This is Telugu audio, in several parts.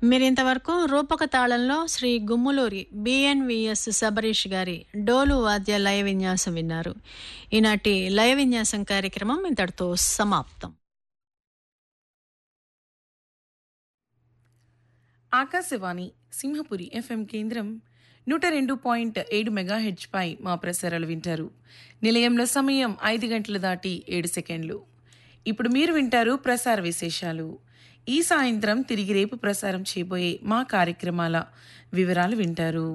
మీరింతవరకు రూపక తాళంలో శ్రీ గుమ్ములూరి బిఎన్విఎస్ సబరీష్ గారి డోలు వాద్య లయ విన్యాసం విన్నారు ఈనాటి లయ విన్యాసం కార్యక్రమం ఇంతటితో సమాప్తం ఆకాశవాణి సింహపురి ఎఫ్ఎం కేంద్రం నూట రెండు పాయింట్ ఏడు మెగాహెచ్పై మా ప్రసారాలు వింటారు నిలయంలో సమయం ఐదు గంటలు దాటి ఏడు సెకండ్లు ఇప్పుడు మీరు వింటారు ప్రసార విశేషాలు ఈ సాయంత్రం తిరిగి రేపు ప్రసారం చేయబోయే మా కార్యక్రమాల వివరాలు వింటారు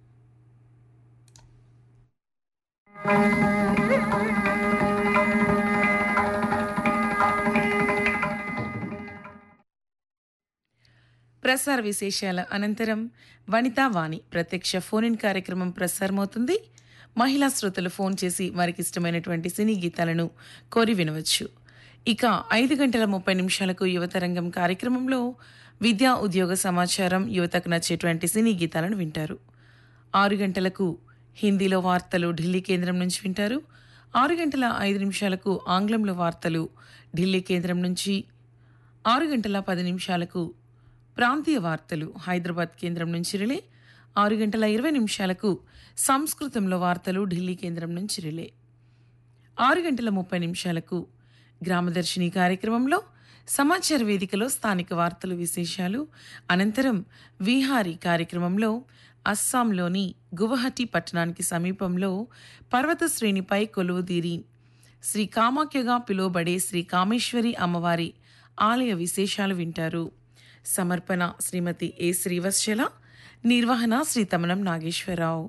ప్రసార విశేషాల అనంతరం వనితా వాణి ప్రత్యక్ష ఫోన్ ఇన్ కార్యక్రమం ప్రసారమవుతుంది మహిళా శ్రోతలు ఫోన్ చేసి వారికి ఇష్టమైనటువంటి సినీ గీతాలను కోరి వినవచ్చు ఇక ఐదు గంటల ముప్పై నిమిషాలకు యువతరంగం కార్యక్రమంలో విద్యా ఉద్యోగ సమాచారం యువతకు నచ్చేటువంటి సినీ గీతాలను వింటారు ఆరు గంటలకు హిందీలో వార్తలు ఢిల్లీ కేంద్రం నుంచి వింటారు ఆరు గంటల ఐదు నిమిషాలకు ఆంగ్లంలో వార్తలు ఢిల్లీ కేంద్రం నుంచి ఆరు గంటల పది నిమిషాలకు ప్రాంతీయ వార్తలు హైదరాబాద్ కేంద్రం నుంచి రిలే ఆరు గంటల ఇరవై నిమిషాలకు సంస్కృతంలో వార్తలు ఢిల్లీ కేంద్రం నుంచి రిలే ఆరు గంటల ముప్పై నిమిషాలకు గ్రామదర్శిని కార్యక్రమంలో సమాచార వేదికలో స్థానిక వార్తలు విశేషాలు అనంతరం విహారీ కార్యక్రమంలో అస్సాంలోని గువహటి పట్టణానికి సమీపంలో పర్వత శ్రేణిపై కొలువుదీరి శ్రీ కామాఖ్యగా పిలువబడే శ్రీ కామేశ్వరి అమ్మవారి ఆలయ విశేషాలు వింటారు సమర్పణ శ్రీమతి ఏ శ్రీవత్సల నిర్వహణ శ్రీ తమనం నాగేశ్వరరావు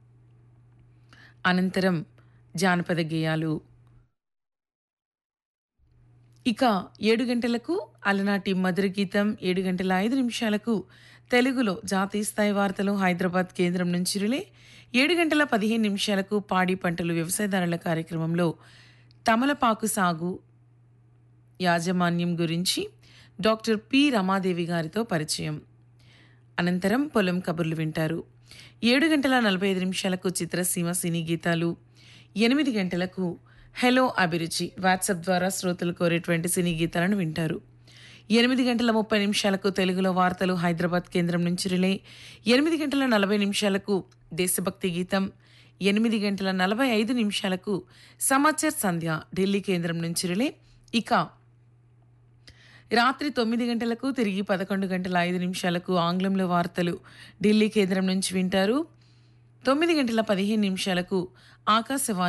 అనంతరం జానపద గేయాలు ఇక ఏడు గంటలకు అలనాటి మధుర గీతం ఏడు గంటల ఐదు నిమిషాలకు తెలుగులో జాతీయ స్థాయి వార్తలు హైదరాబాద్ కేంద్రం నుంచి రిలే ఏడు గంటల పదిహేను నిమిషాలకు పాడి పంటలు వ్యవసాయదారుల కార్యక్రమంలో తమలపాకు సాగు యాజమాన్యం గురించి డాక్టర్ పి రమాదేవి గారితో పరిచయం అనంతరం పొలం కబుర్లు వింటారు ఏడు గంటల నలభై ఐదు నిమిషాలకు చిత్రసీమ సినీ గీతాలు ఎనిమిది గంటలకు హలో అభిరుచి వాట్సాప్ ద్వారా శ్రోతలు కోరేటువంటి సినీ గీతాలను వింటారు ఎనిమిది గంటల ముప్పై నిమిషాలకు తెలుగులో వార్తలు హైదరాబాద్ కేంద్రం నుంచి రిలే ఎనిమిది గంటల నలభై నిమిషాలకు దేశభక్తి గీతం ఎనిమిది గంటల నలభై ఐదు నిమిషాలకు సమాచార్ సంధ్య ఢిల్లీ కేంద్రం నుంచి రిలే ఇక రాత్రి తొమ్మిది గంటలకు తిరిగి పదకొండు గంటల ఐదు నిమిషాలకు ఆంగ్లంలో వార్తలు ఢిల్లీ కేంద్రం నుంచి వింటారు తొమ్మిది గంటల పదిహేను నిమిషాలకు ఆకాశవాణి